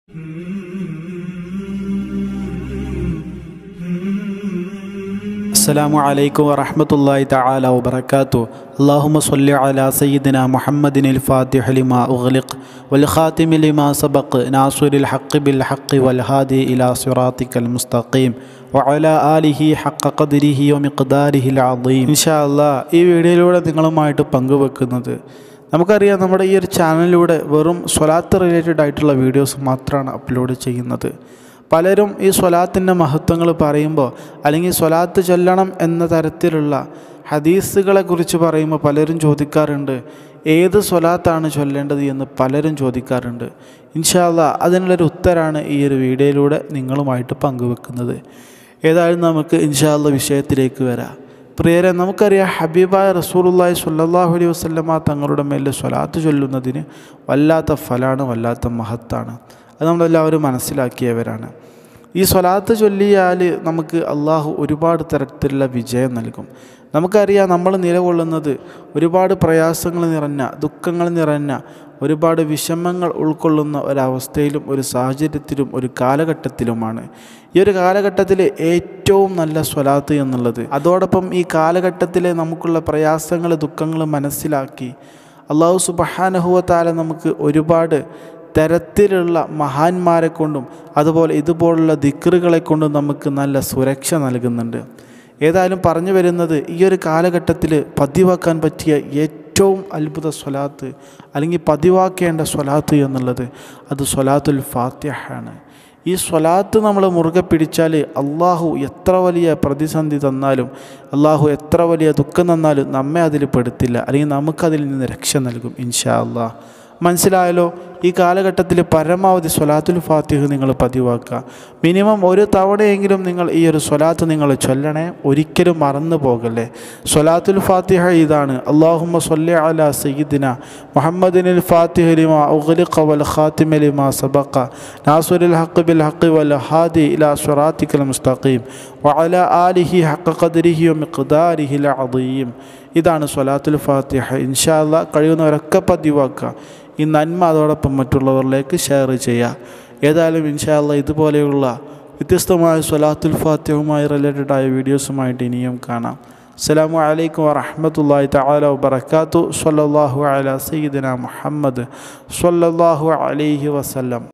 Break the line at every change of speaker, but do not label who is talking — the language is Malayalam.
السلام عليكم ورحمة الله تعالى وبركاته اللهم صل على سيدنا محمد الفاتح لما أغلق والخاتم لما سبق ناصر الحق بالحق والهادي إلى صراطك المستقيم وعلى آله حق قدره ومقداره العظيم إن شاء الله ഈ വീഡിയോയിലൂടെ നിങ്ങളുമായിട്ട് പങ്കുവെക്കുന്നത് നമുക്കറിയാം നമ്മുടെ ഈ ഒരു ചാനലിലൂടെ വെറും സ്വലാത്ത് റിലേറ്റഡ് ആയിട്ടുള്ള വീഡിയോസ് മാത്രമാണ് അപ്ലോഡ് ചെയ്യുന്നത് പലരും ഈ സ്വലാത്തിൻ്റെ മഹത്വങ്ങൾ പറയുമ്പോൾ അല്ലെങ്കിൽ സ്വലാത്ത് ചൊല്ലണം എന്ന തരത്തിലുള്ള ഹദീസുകളെ കുറിച്ച് പറയുമ്പോൾ പലരും ചോദിക്കാറുണ്ട് ഏത് സ്വലാത്താണ് ചൊല്ലേണ്ടത് എന്ന് പലരും ചോദിക്കാറുണ്ട് ഇൻഷാല്ല അതിനുള്ളൊരു ഉത്തരാണ് ഈ ഒരു വീഡിയോയിലൂടെ നിങ്ങളുമായിട്ട് പങ്കുവെക്കുന്നത് ഏതായാലും നമുക്ക് ഇൻഷാല്ല വിഷയത്തിലേക്ക് വരാം പ്രിയരെ നമുക്കറിയാം ഹബീബായ റസൂലുള്ളാഹി സ്വല്ലല്ലാഹു അലൈഹി വസല്ലമ തങ്ങളുടെ മേലെ സ്വലാത്ത് ചൊല്ലുന്നതിന് വല്ലാത്ത ഫലാണ് വല്ലാത്ത മഹത്താണ് അത് നമ്മളെല്ലാവരും മനസ്സിലാക്കിയവരാണ് ഈ സ്വലാത്ത് ചൊല്ലിയാൽ നമുക്ക് അള്ളാഹു ഒരുപാട് തരത്തിലുള്ള വിജയം നൽകും നമുക്കറിയാം നമ്മൾ നിലകൊള്ളുന്നത് ഒരുപാട് പ്രയാസങ്ങൾ നിറഞ്ഞ ദുഃഖങ്ങൾ നിറഞ്ഞ ഒരുപാട് വിഷമങ്ങൾ ഉൾക്കൊള്ളുന്ന ഒരവസ്ഥയിലും ഒരു സാഹചര്യത്തിലും ഒരു കാലഘട്ടത്തിലുമാണ് ഈ ഒരു കാലഘട്ടത്തിൽ ഏറ്റവും നല്ല സ്വലാത്ത് എന്നുള്ളത് അതോടൊപ്പം ഈ കാലഘട്ടത്തിലെ നമുക്കുള്ള പ്രയാസങ്ങൾ ദുഃഖങ്ങൾ മനസ്സിലാക്കി അള്ളാഹു സുബഹാനഹുവത്താല നമുക്ക് ഒരുപാട് തരത്തിലുള്ള മഹാന്മാരെ കൊണ്ടും അതുപോലെ ഇതുപോലുള്ള ദിക്റുകളെ കൊണ്ടും നമുക്ക് നല്ല സുരക്ഷ നൽകുന്നുണ്ട് ഏതായാലും പറഞ്ഞു വരുന്നത് ഈ ഒരു കാലഘട്ടത്തിൽ പതിവാക്കാൻ പറ്റിയ ഏറ്റവും അത്ഭുത സ്വലാത്ത് അല്ലെങ്കിൽ പതിവാക്കേണ്ട സ്വലാത്ത് എന്നുള്ളത് അത് സ്വലാത്തുൽ ഫാത്തിഹാണ് ഈ സ്വലാത്ത് നമ്മൾ മുറുകെ പിടിച്ചാൽ അള്ളാഹു എത്ര വലിയ പ്രതിസന്ധി തന്നാലും അള്ളാഹു എത്ര വലിയ ദുഃഖം തന്നാലും നമ്മെ അതിൽ പെടുത്തില്ല അല്ലെങ്കിൽ നമുക്കതിൽ നിന്ന് രക്ഷ നൽകും ഇൻഷാ അള്ളാഹ് മനസ്സിലായല്ലോ ഈ കാലഘട്ടത്തിൽ പരമാവധി സ്വലാത്തുൽ ഫാത്തിഹ് നിങ്ങൾ പതിവാക്കുക മിനിമം ഒരു തവണയെങ്കിലും നിങ്ങൾ ഈ ഒരു സ്വലാത്ത് നിങ്ങൾ ചൊല്ലണേ ഒരിക്കലും മറന്നു പോകല്ലേ സ്വലാത്തുൽ ഫാത്തിഹ ഇതാണ് അള്ളാഹുമ്മ സൊല്ല അല സയ്യിദിന മുഹമ്മദിനിൽ ഫാത്തിഹ ലിമ ഉഗ്ലിഖ വൽ ഖാത്തിമ ലിമ സബഖ നാസുരുൽ ഹഖ് ബിൽ ഹഖ് വൽ ഹാദി ഇലാ സ്വറാത്തിക്കൽ മുസ്തഖീം വഅല ആലിഹി ഹഖ ഖദ്രിഹി വമിഖ്ദാരിഹിൽ അദീം ഇതാണ് സ്വലാത്തുൽ ഫാത്തിഹ ഇൻഷാ അല്ലാ കഴിയുന്നവരൊക്കെ പതിവാക്കുക ഈ നന്മ അതോടൊപ്പം മറ്റുള്ളവരിലേക്ക് ഷെയർ ചെയ്യുക ഏതായാലും ഇൻഷാല്ല ഇതുപോലെയുള്ള വ്യത്യസ്തമായ സ്വലാത്തുൽ ഫാത്തിഹുമായി റിലേറ്റഡ് ആയ വീഡിയോസുമായിട്ട് ഇനിയും കാണാം അസ്സലാമു അലൈക്കും വറഹമത്തല്ലാഹി തആല വബറകാതു സ്വല്ലല്ലാഹു അലാ സയ്യിദിന മുഹമ്മദ് സ്വല്ലല്ലാഹു അലൈഹി വസല്ലം